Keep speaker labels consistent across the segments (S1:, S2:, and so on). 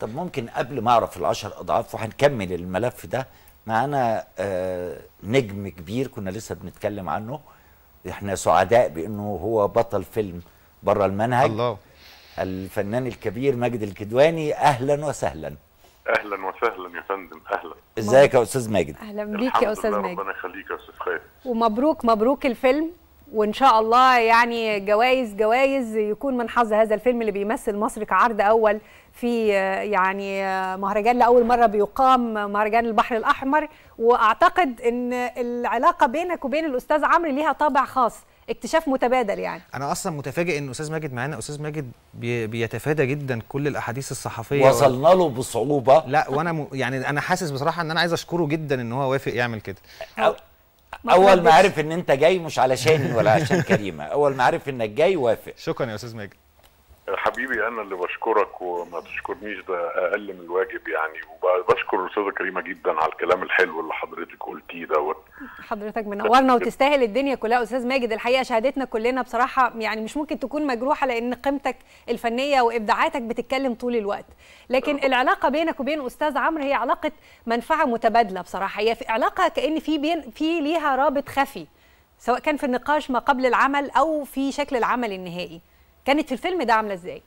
S1: طب ممكن قبل ما اعرف العشر اضعاف وهنكمل الملف ده معانا آه نجم كبير كنا لسه بنتكلم عنه احنا سعداء بانه هو بطل فيلم بره المنهج
S2: الله
S1: الفنان الكبير ماجد الكدواني اهلا وسهلا
S3: اهلا وسهلا يا فندم اهلا
S1: ازيك يا استاذ ماجد
S4: اهلا بيك يا استاذ
S3: لله
S4: ماجد
S3: ربنا يخليك يا استاذ خالد
S4: ومبروك مبروك الفيلم وان شاء الله يعني جوائز جوائز يكون من حظ هذا الفيلم اللي بيمثل مصر كعرض اول في آه، يعني آه، مهرجان لاول مره بيقام مهرجان البحر الاحمر واعتقد ان العلاقه بينك وبين الاستاذ عمرو ليها طابع خاص اكتشاف متبادل يعني
S2: انا اصلا متفاجئ ان استاذ ماجد معانا استاذ ماجد بي بيتفادى جدا كل الاحاديث الصحفيه
S1: وصلنا له بصعوبه
S2: لا وانا م... يعني انا حاسس بصراحه ان انا عايز اشكره جدا ان هو وافق يعمل كده
S1: أو
S4: ما
S1: اول ما
S4: ترددش.
S1: عرف ان انت جاي مش علشاني ولا عشان كريمه اول ما عرف انك جاي وافق
S2: شكرا يا استاذ ماجد
S3: حبيبي انا اللي بشكرك وما تشكرنيش ده اقل من الواجب يعني وبشكر الاستاذه كريمه جدا على الكلام الحلو اللي حضرتك قلتيه دوت
S4: حضرتك منورنا وتستاهل الدنيا كلها استاذ ماجد الحقيقه شهادتنا كلنا بصراحه يعني مش ممكن تكون مجروحه لان قيمتك الفنيه وابداعاتك بتتكلم طول الوقت لكن العلاقه بينك وبين استاذ عمرو هي علاقه منفعه متبادله بصراحه هي في علاقه كان في بين في ليها رابط خفي سواء كان في النقاش ما قبل العمل او في شكل العمل النهائي كانت في الفيلم ده عامله ازاي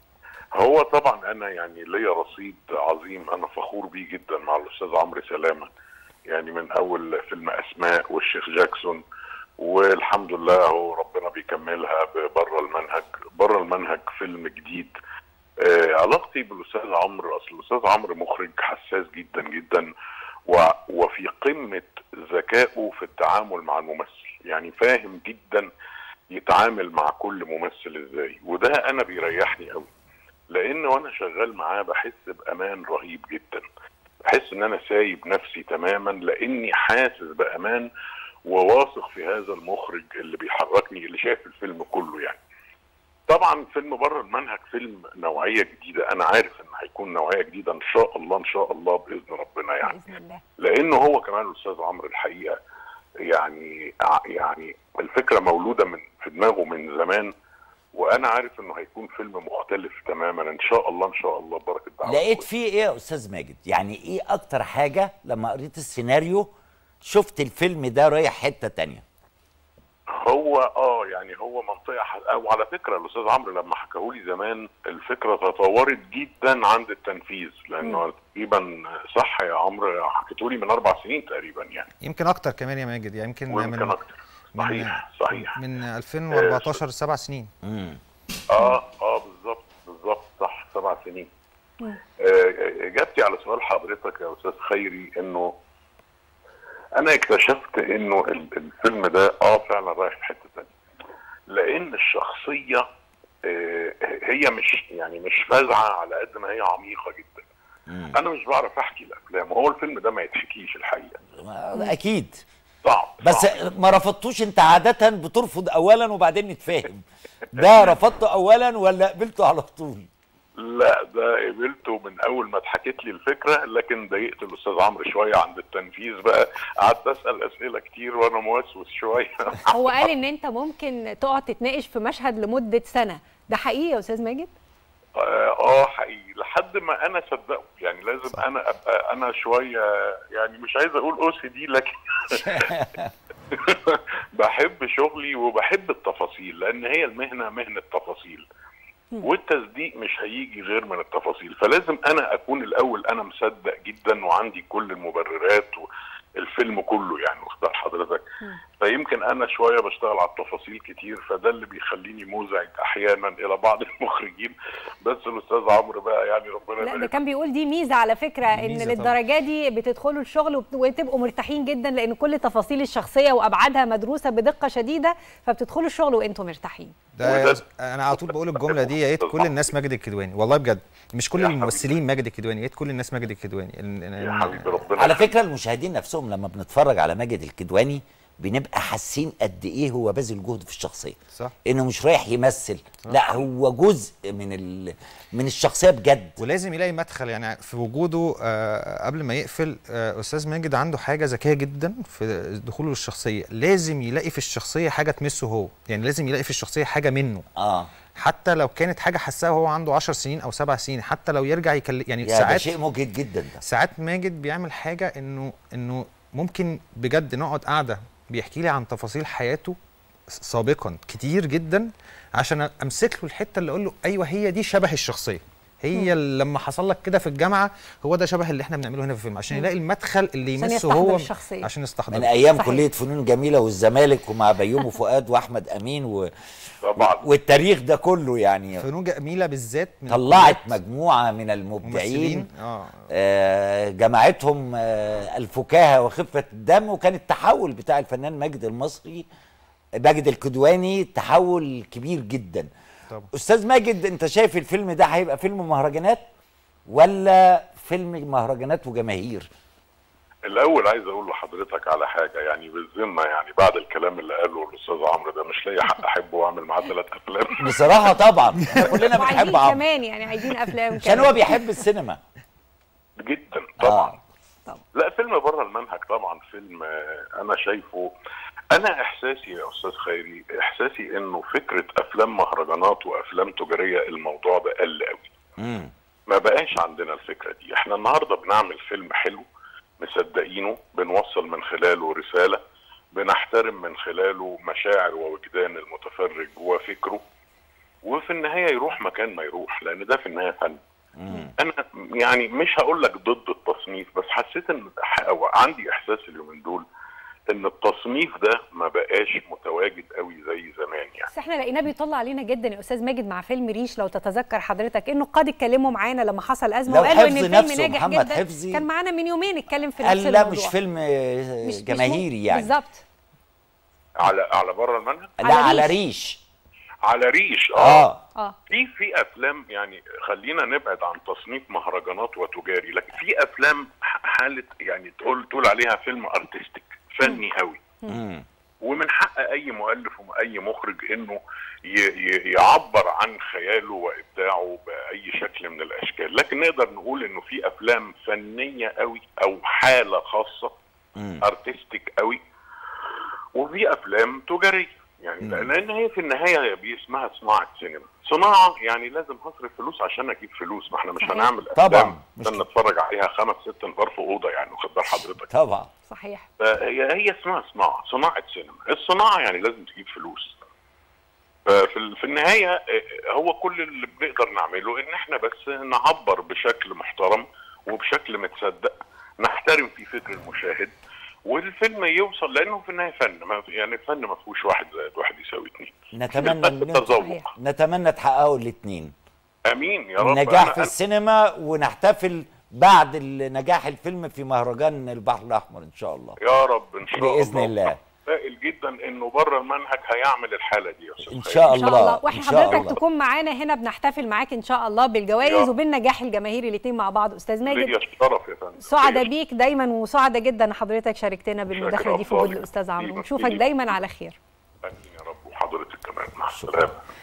S3: هو طبعا انا يعني ليا رصيد عظيم انا فخور بيه جدا مع الاستاذ عمرو سلامه يعني من اول فيلم اسماء والشيخ جاكسون والحمد لله هو ربنا بيكملها بره المنهج بره المنهج فيلم جديد آه علاقتي بالاستاذ عمرو اصل الاستاذ عمرو مخرج حساس جدا جدا و- وفي قمه ذكائه في التعامل مع الممثل يعني فاهم جدا يتعامل مع كل ممثل ازاي وده انا بيريحني قوي لان وانا شغال معاه بحس بامان رهيب جدا بحس ان انا سايب نفسي تماما لاني حاسس بامان وواثق في هذا المخرج اللي بيحركني اللي شايف الفيلم كله يعني طبعا فيلم بره المنهج فيلم نوعيه جديده انا عارف ان هيكون نوعيه جديده ان شاء الله ان شاء الله باذن ربنا يعني
S4: باذن الله
S3: لانه هو كمان الاستاذ عمرو الحقيقه يعني يعني الفكره مولوده من في دماغه من زمان وانا عارف انه هيكون فيلم مختلف تماما ان شاء الله ان شاء الله بركه دعوة
S1: لقيت فيه ايه يا استاذ ماجد يعني ايه اكتر حاجه لما قريت السيناريو شفت الفيلم ده رايح حته تانية
S3: هو اه يعني هو منطقه ح... او على فكره الاستاذ عمرو لما حكاهولي زمان الفكره تطورت جدا عند التنفيذ لانه تقريبا صح يا عمرو حكيتولي من اربع سنين تقريبا يعني
S2: يمكن اكتر كمان يا ماجد يعني يمكن
S3: ويمكن
S2: من
S3: اكتر صحيح صحيح
S2: من 2014 سبع سنين
S1: امم
S3: اه اه بالظبط بالظبط صح سبع سنين آه، اجابتي على سؤال حضرتك يا استاذ خيري انه انا اكتشفت انه ال- الفيلم ده اه فعلا رايح في حته ثانيه لان الشخصيه آه، هي مش يعني مش فازعه على قد ما هي عميقه جدا
S1: مم.
S3: انا مش بعرف احكي الافلام وهو الفيلم ده ما يتحكيش الحقيقه
S1: اكيد
S3: صعب
S1: بس
S3: صعب.
S1: ما رفضتوش انت عاده بترفض اولا وبعدين نتفاهم ده رفضته اولا ولا قبلته على طول
S3: لا ده قبلته من اول ما اتحكت لي الفكره لكن ضايقت الاستاذ عمرو شويه عند التنفيذ بقى قعدت اسال اسئله كتير وانا موسوس شويه
S4: هو قال ان انت ممكن تقعد تتناقش في مشهد لمده سنه ده حقيقي يا استاذ ماجد
S3: اه آه، حقيقي لحد ما انا صدقه يعني لازم صح. انا ابقى انا شويه يعني مش عايز اقول اوس دي لكن بحب شغلي وبحب التفاصيل لان هي المهنه مهنه تفاصيل والتصديق مش هيجي غير من التفاصيل فلازم انا اكون الاول انا مصدق جدا وعندي كل المبررات الفيلم كله يعني واخد حضرتك فيمكن انا شويه بشتغل على التفاصيل كتير فده اللي بيخليني مزعج احيانا الى بعض المخرجين بس الاستاذ عمرو بقى يعني ربنا
S4: لا ده
S3: يبارك
S4: كان بيقول دي ميزه على فكره ان
S2: ميزة
S4: للدرجه دي بتدخلوا الشغل وبت- وتبقوا مرتاحين جدا لان كل تفاصيل الشخصيه وابعادها مدروسه بدقه شديده فبتدخلوا الشغل وانتم مرتاحين
S2: ده
S3: وده-
S2: انا على طول بقول الجمله دي يا ريت كل الناس ماجد الكدواني والله بجد مش كل
S3: يا حبيبي.
S2: الممثلين ماجد الكدواني يا ريت كل الناس ماجد الكدواني ال- ال-
S3: يا حبيبي ربنا
S1: على
S3: يخليك.
S1: فكره المشاهدين نفسهم لما بنتفرج على ماجد الكدواني بنبقى حاسين قد ايه هو باذل جهد في الشخصيه
S2: صح
S1: انه مش رايح يمثل لا هو جزء من ال... من الشخصيه بجد
S2: ولازم يلاقي مدخل يعني في وجوده آه قبل ما يقفل آه استاذ ماجد عنده حاجه ذكيه جدا في دخوله للشخصيه لازم يلاقي في الشخصيه حاجه تمسه هو يعني لازم يلاقي في الشخصيه حاجه منه
S1: اه
S2: حتى لو كانت حاجه حسها وهو عنده 10 سنين او 7 سنين حتى لو يرجع يكلم يعني
S1: يا ده
S2: ساعات
S1: شيء مجهد جدا ده
S2: ساعات ماجد بيعمل حاجه انه انه ممكن بجد نقعد قاعده بيحكي لي عن تفاصيل حياته سابقا كتير جدا عشان امسك له الحته اللي اقول له ايوه هي دي شبه الشخصيه هي اللي لما حصل لك كده في الجامعه هو ده شبه اللي احنا بنعمله هنا في الفيلم عشان يلاقي المدخل اللي
S4: عشان
S2: يمسه
S4: يستحضر
S2: هو
S4: الشخصية.
S2: عشان يستحضر
S1: من ايام
S4: صحيح.
S1: كليه فنون جميله والزمالك ومع بيومي فؤاد واحمد امين و...
S3: طبعا
S1: والتاريخ ده كله يعني
S2: فنون جميله بالذات من
S1: طلعت
S2: الكليات
S1: مجموعه من المبدعين
S2: ممثلين اه
S1: آه، جمعتهم آه، الفكاهه وخفه الدم وكان التحول بتاع الفنان ماجد المصري ماجد الكدواني تحول كبير جدا
S2: طبعا.
S1: استاذ ماجد انت شايف الفيلم ده هيبقى فيلم مهرجانات ولا فيلم مهرجانات وجماهير
S3: الاول عايز اقول لحضرتك على حاجه يعني بالذمه يعني بعد الكلام اللي قاله الاستاذ عمرو ده مش لاقي حق احبه واعمل معاه ثلاث افلام
S1: بصراحه طبعا احنا كلنا
S4: وعايزين
S1: بنحب عمرو
S4: كمان يعني عايزين افلام
S1: عشان
S4: كمان
S1: هو بيحب السينما
S3: جدا طبعا
S1: آه.
S4: طبعا.
S3: لا فيلم بره المنهج طبعا فيلم آه، انا شايفه انا احساسي يا استاذ خيري احساسي انه فكره افلام مهرجانات وافلام تجاريه الموضوع ده قل قوي
S1: مم.
S3: ما بقاش عندنا الفكره دي احنا النهارده بنعمل فيلم حلو مصدقينه بنوصل من خلاله رساله بنحترم من خلاله مشاعر ووجدان المتفرج وفكره وفي النهايه يروح مكان ما يروح لان ده في النهايه فن
S1: مم.
S3: انا يعني مش هقول لك ضد التصنيف بس حسيت ان أو عندي احساس اليومين دول ان التصنيف ده ما بقاش متواجد قوي زي زمان يعني
S4: بس احنا لقيناه بيطلع علينا جدا يا استاذ ماجد مع فيلم ريش لو تتذكر حضرتك انه قد اتكلموا معانا لما حصل ازمه
S1: لو
S4: وقالوا ان
S1: حفظي
S4: الفيلم
S1: نفسه
S4: ناجح
S1: محمد
S4: جدا
S1: حفظي
S4: كان معانا من يومين اتكلم في نفس
S1: قال
S4: الموضوع
S1: لا مش فيلم آه،
S4: مش- مش
S1: جماهيري
S4: مو-
S1: يعني
S4: بالظبط
S3: على على بره المنهج
S1: لا
S4: على
S1: على
S4: ريش.
S1: ريش
S3: على ريش
S1: اه
S4: اه
S3: في في افلام يعني خلينا نبعد عن تصنيف مهرجانات وتجاري لكن في افلام ح- حاله يعني تقول تقول عليها فيلم ارتستيك فني قوي
S1: مم.
S3: ومن حق اي مؤلف واي مخرج انه ي- ي- يعبر عن خياله وابداعه باي شكل من الاشكال لكن نقدر نقول انه في افلام فنيه قوي او حاله خاصه
S1: مم.
S3: ارتستيك قوي وفي افلام تجاريه يعني
S1: مم.
S3: لان هي في النهايه بي- اسمها صناعه سينما صناعه يعني لازم هصرف فلوس عشان اجيب فلوس ما احنا مش
S4: صحيح.
S3: هنعمل
S1: طبعاً.
S3: افلام
S1: مش
S3: عشان نتفرج عليها خمس ست نفار في اوضه يعني واخد بال حضرتك
S1: طبعا
S4: صحيح
S3: فهي هي اسمها صناعه صناعه سينما الصناعه يعني لازم تجيب فلوس ففي ال- في النهايه آه، هو كل اللي بنقدر نعمله ان احنا بس نعبر بشكل محترم وبشكل متصدق نحترم في فكر المشاهد والفيلم يوصل لانه في النهايه فن ما يعني الفن ما فيهوش واحد زائد واحد يساوي اثنين
S1: نتمنى
S3: بس
S1: ان
S3: التذوق
S4: صحيح.
S1: نتمنى تحققوا الاثنين
S3: امين يا رب
S1: نجاح
S3: أنا-
S1: في السينما ونحتفل بعد ال- نجاح الفيلم في مهرجان البحر الاحمر ان شاء الله
S3: يا رب ان شاء الله
S1: بإذن الله.
S3: متفائل جدا انه بره المنهج هيعمل الحاله دي يا استاذ
S1: ان
S3: خالد.
S1: شاء
S4: ان شاء
S1: الله
S4: الله واحنا
S1: ان شاء
S4: حضرتك
S1: الله
S4: تكون معانا هنا بنحتفل معاك ان شاء الله بالجوائز
S3: يا.
S4: وبالنجاح الجماهيري الاثنين مع بعض استاذ ماجد
S3: ليا الشرف يا فندم
S4: سعداء
S3: ليا
S4: بيك دايما وسعداء جدا ان حضرتك شاركتنا بالمداخله دي في وجود
S3: أفضل.
S4: الاستاذ عمرو
S3: حبيبي.
S4: ونشوفك دايما على خير
S3: امين يا رب وحضرتك كمان مع
S1: شكراً.
S3: السلامه